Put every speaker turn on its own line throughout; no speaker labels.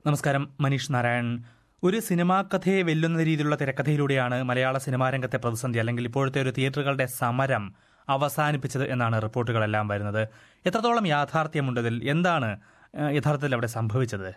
നമസ്കാരം മനീഷ് നാരായൺ ഒരു സിനിമാ കഥയെ വെല്ലുന്ന രീതിയിലുള്ള തിരക്കഥയിലൂടെയാണ് മലയാള സിനിമാ രംഗത്തെ പ്രതിസന്ധി അല്ലെങ്കിൽ ഇപ്പോഴത്തെ ഒരു തിയേറ്ററുകളുടെ സമരം അവസാനിപ്പിച്ചത് എന്നാണ് റിപ്പോർട്ടുകളെല്ലാം വരുന്നത് എത്രത്തോളം യാഥാർത്ഥ്യമുണ്ടതിൽ എന്താണ് ഏഹ്, യഥാർത്ഥത്തിൽ അവിടെ സംഭവിച്ചത്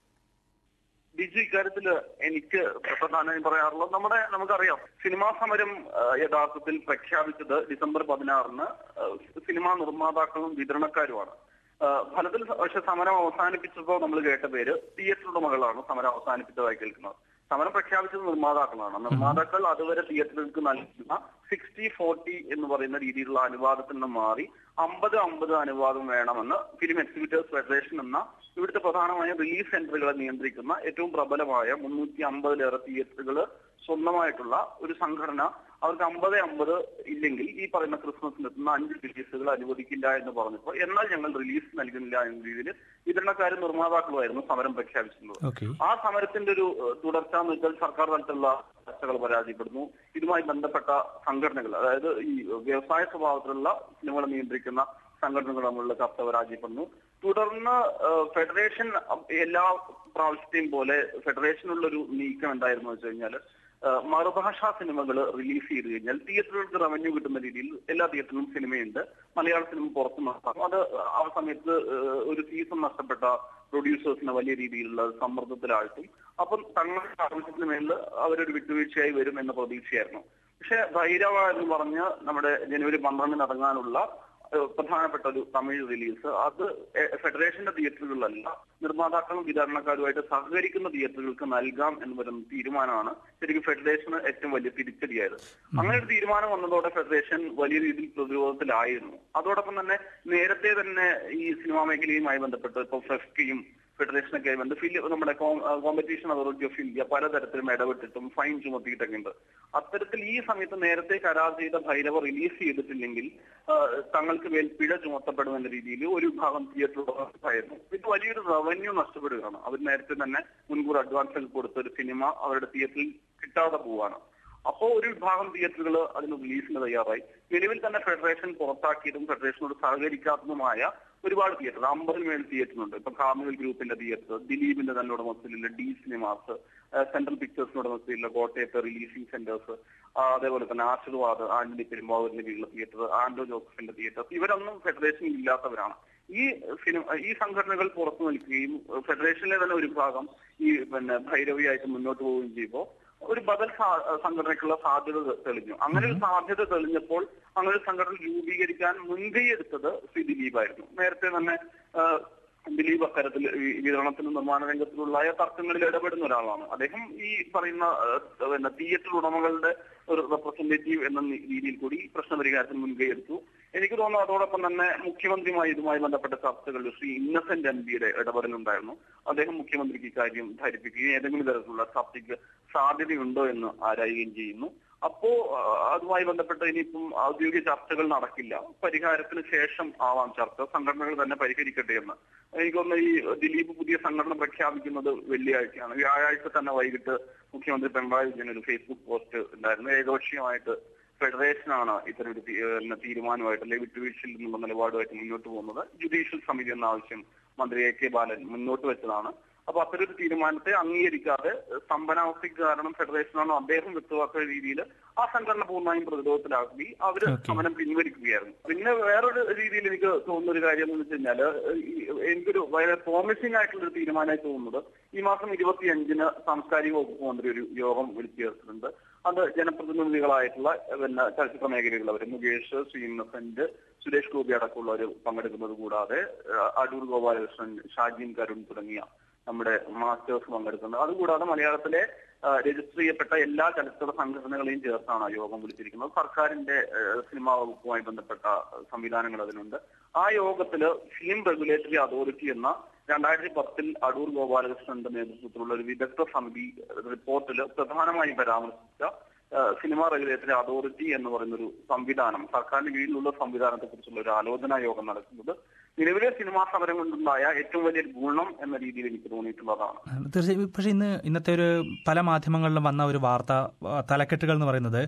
ബിജു ഇക്കാര്യത്തിൽ എനിക്ക് പ്രധാനം പറയാറുള്ളത് നമ്മുടെ നമുക്കറിയാം സിനിമാ സമരം ആ, യഥാർത്ഥത്തിൽ പ്രഖ്യാപിച്ചത് ഡിസംബർ പതിനാറിന് ആ, സിനിമാ നിർമ്മാതാക്കളും വിതരണക്കാരുമാണ് ആ, ഫലത്തിൽ പക്ഷെ സമരം അവസാനിപ്പിച്ചപ്പോൾ നമ്മൾ കേട്ട പേര് തിയേറ്റർ ഉടമകളാണ് സമരം അവസാനിപ്പിച്ചതായി കേൾക്കുന്നത് സമരം പ്രഖ്യാപിച്ചത് നിർമ്മാതാക്കളാണ് നിർമ്മാതാക്കൾ അതുവരെ തിയേറ്ററുകൾക്ക് നൽകുന്ന സിക്സ്റ്റി ഫോർട്ടി എന്ന് പറയുന്ന രീതിയിലുള്ള അനുവാദത്തിൽ നിന്ന് മാറി അമ്പത് അമ്പത് അനുവാദം വേണമെന്ന് ഫിലിം എക്സിബിറ്റേഴ്സ് ഫെഡറേഷൻ എന്ന ഇവിടുത്തെ പ്രധാനമായ റിലീസ് സെന്ററുകളെ നിയന്ത്രിക്കുന്ന ഏറ്റവും പ്രബലമായ മുന്നൂറ്റി അമ്പതിലേറെ തിയേറ്ററുകൾ സ്വന്തമായിട്ടുള്ള ഒരു സംഘടന അവർക്ക് അമ്പത് അമ്പത് ഇല്ലെങ്കിൽ ഈ പറയുന്ന ക്രിസ്മസിന് എത്തുന്ന അഞ്ച് റിലീസുകൾ അനുവദിക്കില്ല എന്ന് പറഞ്ഞപ്പോൾ എന്നാൽ ഞങ്ങൾ റിലീസ് നൽകുന്നില്ല എന്ന രീതിയിൽ വിതരണക്കാരും നിർമ്മാതാക്കളുമായിരുന്നു സമരം പ്രഖ്യാപിച്ചിരുന്നത്
ഓക്കെ
ആ സമരത്തിന്റെ ഒരു ഏഹ്, തുടർച്ച എന്ന് വെച്ചാൽ സർക്കാർ തലത്തിലുള്ള ചർച്ചകൾ പരാജയപ്പെടുന്നു ഇതുമായി ബന്ധപ്പെട്ട സംഘടനകൾ അതായത് ഈ വ്യവസായ സ്വഭാവത്തിലുള്ള സിനിമകളെ നിയന്ത്രിക്കുന്ന സംഘടനകൾ തമ്മിലുള്ള ചർച്ച പരാജയപ്പെടുന്നു തുടർന്ന് ഏഹ്, ഫെഡറേഷൻ അഹ്, എല്ലാ പ്രാവശ്യത്തെയും പോലെ ഫെഡറേഷനുള്ള ഒരു നീക്കം എന്തായിരുന്നു വെച്ച് കഴിഞ്ഞാൽ മറുഭാഷാ സിനിമകൾ റിലീസ് ചെയ്ത് കഴിഞ്ഞാൽ തിയേറ്ററുകൾക്ക് റവന്യൂ കിട്ടുന്ന രീതിയിൽ എല്ലാ തിയേറ്ററിലും സിനിമയുണ്ട് മലയാള സിനിമ പുറത്തു നടത്താം അത് ആ സമയത്ത് ഏഹ്, ഒരു സീസൺ നഷ്ടപ്പെട്ട പ്രൊഡ്യൂസേഴ്സിനെ വലിയ രീതിയിലുള്ള സമ്മർദ്ദത്തിലാഴ്ത്തും അപ്പം തങ്ങളുടെ ആവശ്യത്തിന് മേലിൽ അവരൊരു വിട്ടുവീഴ്ചയായി വരും എന്ന പ്രതീക്ഷയായിരുന്നു പക്ഷെ ഭൈരവ എന്ന് പറഞ്ഞ് നമ്മുടെ ജനുവരി പന്ത്രണ്ടിന് ഇറങ്ങാനുള്ള ഏഹ്, പ്രധാനപ്പെട്ട ഒരു തമിഴ് റിലീസ് അത് എ- ഫെഡറേഷന്റെ തിയേറ്ററുകളിലല്ല നിർമ്മാതാക്കളും വിതരണക്കാരുമായിട്ട് സഹകരിക്കുന്ന തിയേറ്ററുകൾക്ക് നൽകാം എന്ന് പറയുന്ന തീരുമാനമാണ് ശരിക്കും ഫെഡറേഷന് ഏറ്റവും വലിയ തിരിച്ചടിയായത് അങ്ങനെ ഒരു തീരുമാനം വന്നതോടെ ഫെഡറേഷൻ വലിയ രീതിയിൽ പ്രതിരോധത്തിലായിരുന്നു അതോടൊപ്പം തന്നെ നേരത്തെ തന്നെ ഈ സിനിമാ മേഖലയുമായി ബന്ധപ്പെട്ട് ഇപ്പൊ ഫെഫ്കയും ഫെഡറേഷനൊക്കെ ആയി ബന്ധം ഫിലിം നമ്മുടെ കോമ്പറ്റീഷൻ അതോറിറ്റി ഓഫ് ഇന്ത്യ പലതരത്തിലും ഇടപെട്ടിട്ടും ഫൈൻ ചുമത്തിയിട്ടൊക്കെ ഉണ്ട് അത്തരത്തിൽ ഈ സമയത്ത് നേരത്തെ കരാർ ചെയ്ത ഭൈരവ റിലീസ് ചെയ്തിട്ടില്ലെങ്കിൽ ആ, തങ്ങൾക്ക് മേൽ പിഴ ചുമത്തപ്പെടുമെന്ന രീതിയിൽ ഒരു വിഭാഗം തിയേറ്ററുകളായിരുന്നു ഇത് വലിയൊരു റവന്യൂ നഷ്ടപ്പെടുകയാണ് അവർ നേരത്തെ തന്നെ മുൻകൂർ അഡ്വാൻസ് ഒക്കെ കൊടുത്ത ഒരു സിനിമ അവരുടെ തിയേറ്ററിൽ കിട്ടാതെ പോവാണ് അപ്പോ ഒരു വിഭാഗം തിയേറ്ററുകൾ അതിന് റിലീസിന് തയ്യാറായി നിലവിൽ തന്നെ ഫെഡറേഷൻ പുറത്താക്കിയതും ഫെഡറേഷനോട് സഹകരിക്കാത്തതുമായ ഒരുപാട് തിയേറ്റർ അമ്പതിന് മേൽ തിയേറ്ററുണ്ട് ഇപ്പൊ കാർണിവൽ ഗ്രൂപ്പിന്റെ തിയേറ്റർ ദിലീപിന്റെ തന്നെ ഉടമസ്ഥയിലുള്ള ഡി സിനിമാസ് സെൻട്രൽ പിക്ചേഴ്സിന്റെ ഉടമസ്ഥയിലുള്ള കോട്ടയത്തെ റിലീസിംഗ് സെന്റേഴ്സ് അതേപോലെ തന്നെ ആശീർവാദ് ആന്റണി പെരുമ്പാവൂരിന്റെ കീഴിലുള്ള തിയേറ്റർ ആൻഡോ ജോസഫിന്റെ തിയേറ്റർ ഇവരൊന്നും ഫെഡറേഷൻ ഇല്ലാത്തവരാണ് ഈ സിനിമ ഈ സംഘടനകൾ പുറത്തു നിൽക്കുകയും ഫെഡറേഷനിലെ തന്നെ ഒരു ഭാഗം ഈ പിന്നെ ഭൈരവിയായിട്ട് മുന്നോട്ട് പോവുകയും ചെയ്യുമ്പോൾ ഒരു ബദൽ സാ- സംഘടനയ്ക്കുള്ള സാധ്യത തെ- തെളിഞ്ഞു അങ്ങനെ ഒരു സാധ്യത തെളിഞ്ഞപ്പോൾ അങ്ങനെ ഒരു സംഘടന രൂപീകരിക്കാൻ മുൻകൈ എടുത്തത് ശ്രീ ദിലീപായിരുന്നു നേരത്തെ തന്നെ ആ, ദിലീപ് അക്കാര്യത്തിൽ ഈ വിതരണത്തിനും നിർമ്മാണ രംഗത്തിലുള്ള തർക്കങ്ങളിൽ ഇടപെടുന്ന ഒരാളാണ് അദ്ദേഹം ഈ പറയുന്ന ആ, പിന്നെ തിയേറ്റർ ഉടമകളുടെ ഒരു റെപ്രസെന്റേറ്റീവ് എന്ന നി- രീതിയിൽ കൂടി പ്രശ്ന പരിഹാരത്തിന് മുൻകൈ എടുത്തു എനിക്ക് തോന്നുന്നു അതോടൊപ്പം തന്നെ മുഖ്യമന്ത്രിയുമായി ഇതുമായി ബന്ധപ്പെട്ട ചർച്ചകളിൽ ശ്രീ ഇന്നസെന്റ് എം പിയുടെ ഇടപെടലുണ്ടായിരുന്നു അദ്ദേഹം മുഖ്യമന്ത്രിക്ക് ഇക്കാര്യം ധരിപ്പിക്കുകയും ഏതെങ്കിലും തരത്തിലുള്ള ചർച്ചയ്ക്ക് സാധ്യതയുണ്ടോ എന്ന് ആരായുകയും ചെയ്യുന്നു അപ്പോ ആ, അതുമായി ബന്ധപ്പെട്ട് ഇനിയിപ്പം ഔദ്യോഗിക ചർച്ചകൾ നടക്കില്ല പരിഹാരത്തിന് ശേഷം ആവാം ചർച്ച സംഘടനകൾ തന്നെ പരിഹരിക്കട്ടെ എന്ന് എനിക്ക് തോന്നുന്നു ഈ ദിലീപ് പുതിയ സംഘടന പ്രഖ്യാപിക്കുന്നത് വെള്ളിയാഴ്ചയാണ് വ്യാഴാഴ്ച തന്നെ വൈകിട്ട് മുഖ്യമന്ത്രി പിണറായി വിജയൻ ഒരു ഫേസ്ബുക്ക് പോസ്റ്റ് ഉണ്ടായിരുന്നു ഏകപക്ഷീയമായിട്ട് ഫെഡറേഷനാണ് ഇത്തരം ഒരു തീ- ഏഹ് തീരുമാനമായിട്ട് അല്ലെങ്കിൽ വിട്ടുവീഴ്ചയിൽ നിന്നുള്ള നിലപാടുമായിട്ട് മുന്നോട്ട് പോകുന്നത് ജുഡീഷ്യൽ സമിതി എന്ന ആവശ്യം മന്ത്രി എ കെ ബാലൻ മുന്നോട്ട് വെച്ചതാണ് അപ്പൊ അത്തരൊരു തീരുമാനത്തെ അംഗീകരിക്കാതെ സ്തംഭനാവസ്ഥയ്ക്ക് കാരണം ഫെഡറേഷനാണോ അദ്ദേഹം വ്യക്തമാക്കുന്ന രീതിയിൽ ആ സംഘടന പൂർണ്ണമായും പ്രതിരോധത്തിലാക്കി അവര്
Okay.
സമരം പിൻവലിക്കുകയായിരുന്നു പിന്നെ വേറൊരു രീതിയിൽ എനിക്ക് തോന്നുന്ന ഒരു കാര്യം എന്ന് വെച്ച് കഴിഞ്ഞാല് ഈ എനിക്കൊരു വളരെ പ്രോമിസിംഗ് ആയിട്ടുള്ള ഒരു തീരുമാനമായി തോന്നുന്നത് ഈ മാസം ഇരുപത്തിയഞ്ചിന് സാംസ്കാരിക വകുപ്പ് മന്ത്രി ഒരു യോഗം വിളിച്ചു ചേർത്തിട്ടുണ്ട് അത് ജനപ്രതിനിധികളായിട്ടുള്ള പിന്നെ ചലച്ചിത്ര മേഖലയിലുള്ളവർ മുകേഷ് ശ്രീ ഇന്നസെന്റ് സുരേഷ് ഗോപി അടക്കമുള്ളവർ പങ്കെടുക്കുന്നത് കൂടാതെ ആ, അടൂർ ഗോപാലകൃഷ്ണൻ ഷാജീൻ കരുൺ തുടങ്ങിയ നമ്മുടെ മാസ്റ്റേഴ്സ് പങ്കെടുക്കുന്നത് അതുകൂടാതെ മലയാളത്തിലെ ആ, രജിസ്റ്റർ ചെയ്യപ്പെട്ട എല്ലാ ചലച്ചിത്ര സംഘടനകളെയും ചേർത്താണ് ആ യോഗം വിളിച്ചിരിക്കുന്നത് സർക്കാരിന്റെ ആ, സിനിമാ വകുപ്പുമായി ബന്ധപ്പെട്ട സംവിധാനങ്ങൾ അതിനുണ്ട് ആ യോഗത്തില് ഫിലിം റെഗുലേറ്ററി അതോറിറ്റി എന്ന രണ്ടായിരത്തി പത്തിൽ അടൂർ ഗോപാലകൃഷ്ണന്റെ നേതൃത്വത്തിലുള്ള ഒരു വിദഗ്ധ സമിതി റിപ്പോർട്ടിൽ പ്രധാനമായും പരാമർശിച്ച ആ, സിനിമ റെഗുലേറ്ററി അതോറിറ്റി എന്ന് പറയുന്നൊരു സംവിധാനം സർക്കാരിന് കീഴിലുള്ള സംവിധാനത്തെ കുറിച്ചുള്ള ഒരു ആലോചനാ യോഗം നടക്കുന്നത് നിലവിലെ സിനിമാ സമരം കൊണ്ടുണ്ടായ ഏറ്റവും വലിയ ഗുണം എന്ന രീതിയിൽ എനിക്ക് തോന്നിയിട്ടുള്ളതാണ്
തീർച്ചയായും പക്ഷേ ഇന്ന് ഇന്നത്തെ ഒരു പല മാധ്യമങ്ങളിലും വന്ന ഒരു വാർത്ത ആ, തലക്കെട്ടുകൾ എന്ന് പറയുന്നത്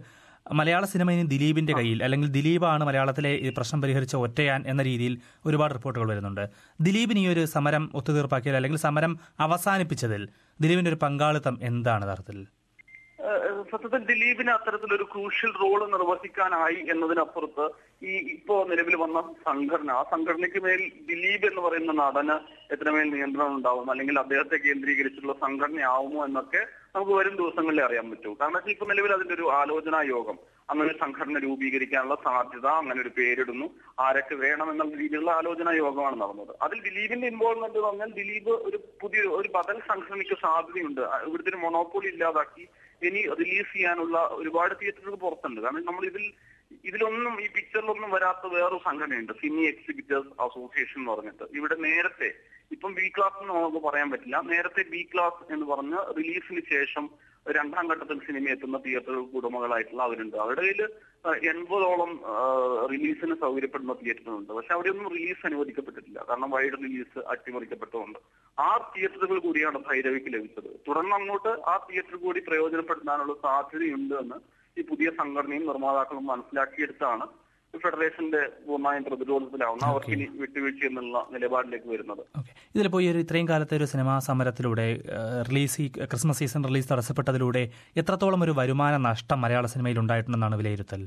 മലയാള സിനിമ ഇനി ദിലീപിന്റെ കയ്യിൽ അല്ലെങ്കിൽ ദിലീപാണ് മലയാളത്തിലെ ഈ പ്രശ്നം പരിഹരിച്ച ഒറ്റയാൻ എന്ന രീതിയിൽ ഒരുപാട് റിപ്പോർട്ടുകൾ വരുന്നുണ്ട് ദിലീപിന് ഈ ഒരു സമരം ഒത്തുതീർപ്പാക്കിയതിൽ അല്ലെങ്കിൽ സമരം അവസാനിപ്പിച്ചതിൽ ദിലീപിന്റെ ഒരു പങ്കാളിത്തം എന്താണ് യഥാർത്ഥത്തിൽ
ഏഹ് സത്യത്തിൽ ദിലീപിന് അത്തരത്തിലൊരു ക്രൂഷ്യൽ റോള് നിർവഹിക്കാനായി എന്നതിനപ്പുറത്ത് ഈ ഇപ്പോ നിലവിൽ വന്ന സംഘടന ആ സംഘടനയ്ക്ക് മേൽ ദിലീപ് എന്ന് പറയുന്ന നടന് എത്രമേൽ നിയന്ത്രണം ഉണ്ടാവും അല്ലെങ്കിൽ അദ്ദേഹത്തെ കേന്ദ്രീകരിച്ചിട്ടുള്ള സംഘടനയാവുമോ എന്നൊക്കെ നമുക്ക് വരും ദിവസങ്ങളിൽ അറിയാൻ പറ്റും കാരണം വെച്ചാൽ ഇപ്പൊ നിലവിൽ അതിന്റെ ഒരു ആലോചനാ യോഗം അങ്ങനെ ഒരു സംഘടന രൂപീകരിക്കാനുള്ള സാധ്യത അങ്ങനെ ഒരു പേരിടുന്നു ആരൊക്കെ വേണം എന്നുള്ള രീതിയിലുള്ള ആലോചനാ യോഗമാണ് നടന്നത് അതിൽ ദിലീപിന്റെ ഇൻവോൾവ്മെന്റ് എന്ന് പറഞ്ഞാൽ ദിലീപ് ഒരു പുതിയ ഒരു ബദൽ സംഘടനയ്ക്ക് സാധ്യതയുണ്ട് ഇവിടുത്തെ ഒരു മൊണോപ്പൊളി ഇല്ലാതാക്കി ഇനി റിലീസ് ചെയ്യാനുള്ള ഒരുപാട് തിയേറ്ററുകൾ പുറത്തുണ്ട് കാരണം നമ്മൾ ഇതിൽ ഇതിലൊന്നും ഈ പിക്ചറിലൊന്നും വരാത്ത വേറൊരു സംഘടനയുണ്ട് സിനി എക്സിബിറ്റേഴ്സ് അസോസിയേഷൻ എന്ന് പറഞ്ഞിട്ട് ഇവിടെ നേരത്തെ ഇപ്പം ബി ക്ലാസ് എന്ന് നമുക്ക് പറയാൻ പറ്റില്ല നേരത്തെ ബി ക്ലാസ് എന്ന് പറഞ്ഞ് റിലീസിന് ശേഷം രണ്ടാം ഘട്ടത്തിൽ സിനിമ എത്തുന്ന തിയേറ്ററുകൾക്ക് ഉടമകളായിട്ടുള്ള അവരുണ്ട് അവരുടെ കയ്യിൽ എൺപതോളം റിലീസിന് സൗകര്യപ്പെടുന്ന തിയേറ്ററുകളുണ്ട് പക്ഷെ അവിടെയൊന്നും റിലീസ് അനുവദിക്കപ്പെട്ടിട്ടില്ല കാരണം വൈഡ് റിലീസ് അട്ടിമറിക്കപ്പെട്ടതുകൊണ്ട് ആ തിയേറ്ററുകൾ കൂടിയാണ് ഭൈരവിക്ക് ലഭിച്ചത് തുടർന്ന് അങ്ങോട്ട് ആ തിയേറ്റർ കൂടി പ്രയോജനപ്പെടുത്താനുള്ള സാധ്യതയുണ്ട് എന്ന് ഈ പുതിയ സംഘടനയും നിർമ്മാതാക്കളും മനസ്സിലാക്കിയെടുത്താണ് ഫെഡറേഷന്റെ പൂർണ്ണമായും പ്രതിരോധത്തിലാവുന്ന അവർക്ക് ഇനി വിട്ടുവീഴ്ച എന്നുള്ള നിലപാടിലേക്ക് വരുന്നത്
ഓക്കെ ഇതിലിപ്പോൾ ഈ ഒരു ഇത്രയും കാലത്തെ ഒരു സിനിമാ സമരത്തിലൂടെ ഏഹ്, റിലീസ് ഈ ക്രിസ്മസ് സീസൺ റിലീസ് തടസ്സപ്പെട്ടതിലൂടെ എത്രത്തോളം ഒരു വരുമാന നഷ്ടം മലയാള സിനിമയിൽ ഉണ്ടായിട്ടുണ്ടെന്നാണ് വിലയിരുത്തൽ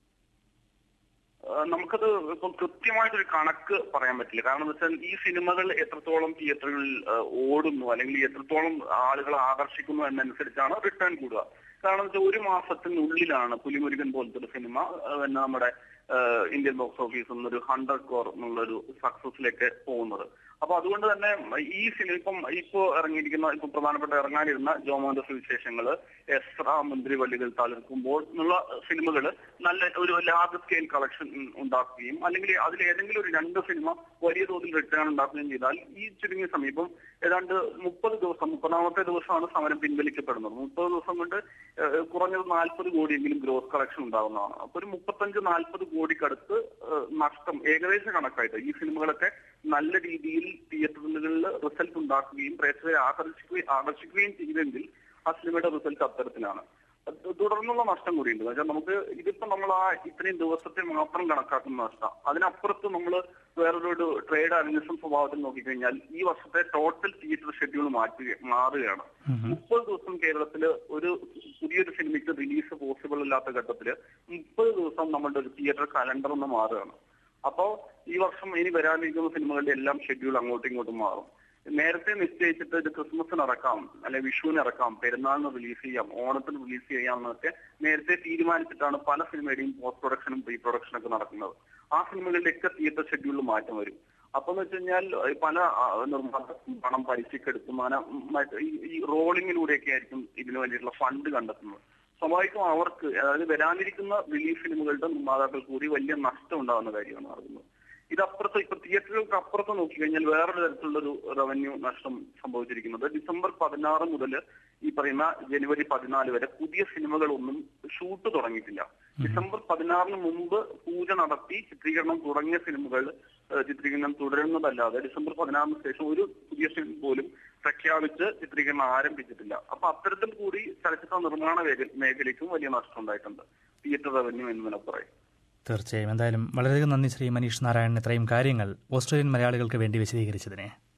ഏഹ് നമുക്കത് ഇപ്പം കൃത്യമായിട്ടൊരു കണക്ക് പറയാൻ പറ്റില്ല കാരണം എന്ന് വെച്ചാൽ ഈ സിനിമകൾ എത്രത്തോളം തിയേറ്ററുകളിൽ ഏഹ്, ഓടുന്നു അല്ലെങ്കിൽ എത്രത്തോളം ആളുകളെ ആകർഷിക്കുന്നു എന്നനുസരിച്ചാണ് റിട്ടേൺ കൂടുക കാരണം വെച്ചാൽ ഒരു മാസത്തിനുള്ളിലാണ് പുലിമുരുകൻ പോലത്തെ ഒരു സിനിമ ഏഹ്, പിന്നെ നമ്മുടെ ഏഹ്, ഇന്ത്യൻ ബോക്സ് ഓഫീസിൽ നിന്ന് ഒരു ഹൺഡ്രഡ് കോർ എന്നുള്ളൊരു സക്സസിലേക്ക് പോകുന്നത് അപ്പൊ അതുകൊണ്ട് തന്നെ ഈ സിനിമ ഇപ്പം ഇപ്പോ ഇറങ്ങിയിരിക്കുന്ന ഇപ്പൊ പ്രധാനപ്പെട്ട ഇറങ്ങാനിരുന്ന ജോമോന്റെ സുവിശേഷങ്ങള് എസ്ര മുന്തിരിവള്ളികൾ തളിർക്കുമ്പോൾ എന്നുള്ള സിനിമകൾ നല്ല ഒരു ലാർജ് സ്കെയിൽ കളക്ഷൻ ഉണ്ടാക്കുകയും അല്ലെങ്കിൽ അതിൽ ഏതെങ്കിലും ഒരു രണ്ട് സിനിമ വലിയ തോതിൽ റിട്ടേൺ ഉണ്ടാക്കുകയും ചെയ്താൽ ഈ ചുരുങ്ങിയ സമയം ഇപ്പം ഏതാണ്ട് മുപ്പത് ദിവസം മുപ്പതാമത്തെ ദിവസമാണ് സമരം പിൻവലിക്കപ്പെടുന്നത് മുപ്പത് ദിവസം കൊണ്ട് ഏഹ്, കുറഞ്ഞത് നാൽപ്പത് കോടിയെങ്കിലും ഗ്രോസ് കളക്ഷൻ ഉണ്ടാകുന്നതാണ് അപ്പൊ ഒരു മുപ്പത്തഞ്ച് നാൽപ്പത് കോടിക്കടുത്ത് ഏഹ്, നഷ്ടം ഏകദേശ കണക്കായിട്ട് ഈ സിനിമകളൊക്കെ നല്ല രീതിയിൽ തിയേറ്ററുകളിൽ റിസൾട്ട് ഉണ്ടാക്കുകയും പ്രേക്ഷകരെ ആകർഷിക്കുകയും ആകർഷിക്കുകയും ചെയ്തെങ്കിൽ ആ സിനിമയുടെ റിസൾട്ട് അത്തരത്തിലാണ് അത് തുടർന്നുള്ള നഷ്ടം കൂടിയുണ്ട് എന്ന് വെച്ചാൽ നമുക്ക് ഇതിപ്പോ നമ്മൾ ആ ഇത്രയും ദിവസത്തെ മാത്രം കണക്കാക്കുന്ന നഷ്ടം അതിനപ്പുറത്ത് നമ്മൾ വേറൊരു ട്രേഡ് അലിനിസം സ്വഭാവത്തിൽ നോക്കിക്കഴിഞ്ഞാൽ ഈ വർഷത്തെ ടോട്ടൽ തിയേറ്റർ ഷെഡ്യൂൾ മാറ്റുക മാറുകയാണ് മുപ്പത് ദിവസം കേരളത്തില് ഒരു പുതിയൊരു സിനിമയ്ക്ക് റിലീസ് പോസിബിൾ ഇല്ലാത്ത ഘട്ടത്തില് മുപ്പത് ദിവസം നമ്മുടെ ഒരു തിയേറ്റർ കലണ്ടർ ഒന്ന് മാറുകയാണ് അപ്പോ ഈ വർഷം ഇനി വരാനിരിക്കുന്ന സിനിമകളുടെ എല്ലാം ഷെഡ്യൂൾ അങ്ങോട്ടും ഇങ്ങോട്ടും മാറും നേരത്തെ നിശ്ചയിച്ചിട്ട് ഇത് ക്രിസ്മസിന് ഇറക്കാം അല്ലെ വിഷുവിന് ഇറക്കാം പെരുന്നാളിന് റിലീസ് ചെയ്യാം ഓണത്തിന് റിലീസ് ചെയ്യാം എന്നൊക്കെ നേരത്തെ തീരുമാനിച്ചിട്ടാണ് പല സിനിമയുടെയും പോസ്റ്റ് പ്രൊഡക്ഷനും പ്രീ പ്രൊഡക്ഷനും ഒക്കെ നടക്കുന്നത് ആ സിനിമകളുടെ ഒക്കെ തിയേറ്റർ ഷെഡ്യൂളിൽ മാറ്റം വരും അപ്പൊ എന്ന് വെച്ച് കഴിഞ്ഞാൽ ഈ പല ആ, നിർമ്മാതാക്കളും പണം പലിശക്കെടുത്തും അങ്ങനെ മറ്റ് ഈ- ഈ റോളിങ്ങിലൂടെയൊക്കെ ആയിരിക്കും ഇതിനു വേണ്ടിയിട്ടുള്ള ഫണ്ട് കണ്ടെത്തുന്നത് സ്വാഭാവികം അവർക്ക് അതായത് വരാനിരിക്കുന്ന റിലീഫ് ഫിലിമുകളുടെ നിർമ്മാതാക്കൾ കൂടി വലിയ നഷ്ടം ഉണ്ടാകുന്ന കാര്യമാണ് നടക്കുന്നത് ഇതപ്പുറത്ത് ഇപ്പൊ തിയേറ്ററുകൾക്ക് അപ്പുറത്ത് നോക്കിക്കഴിഞ്ഞാൽ വേറൊരു തരത്തിലുള്ള ഒരു റവന്യൂ നഷ്ടം സംഭവിച്ചിരിക്കുന്നത് ഡിസംബർ പതിനാറ് മുതൽ ഈ പറയുന്ന ജനുവരി പതിനാല് വരെ പുതിയ സിനിമകളൊന്നും ഷൂട്ട് തുടങ്ങിയിട്ടില്ല ഡിസംബർ പതിനാറിന് മുമ്പ് പൂജ നടത്തി ചിത്രീകരണം തുടങ്ങിയ സിനിമകൾ ഏഹ്, ചിത്രീകരണം തുടരുന്നതല്ലാതെ ഡിസംബർ പതിനാറിന് ശേഷം ഒരു പുതിയ സിനിമ പോലും പ്രഖ്യാപിച്ച് ചിത്രീകരണം ആരംഭിച്ചിട്ടില്ല അപ്പൊ അത്തരത്തിൽ കൂടി ചലച്ചിത്ര നിർമ്മാണ മേഖ- മേഖലയ്ക്കും വലിയ നഷ്ടം ഉണ്ടായിട്ടുണ്ട് തിയേറ്റർ റവന്യൂ എന്നതിനപ്പുറം
തീർച്ചയായും എന്തായാലും വളരെയധികം നന്ദി ശ്രീ മനീഷ് നാരായണൻ ഇത്രയും കാര്യങ്ങൾ ഓസ്ട്രേലിയൻ മലയാളികൾക്ക് വേണ്ടി വിശദീകരിച്ചതിനെ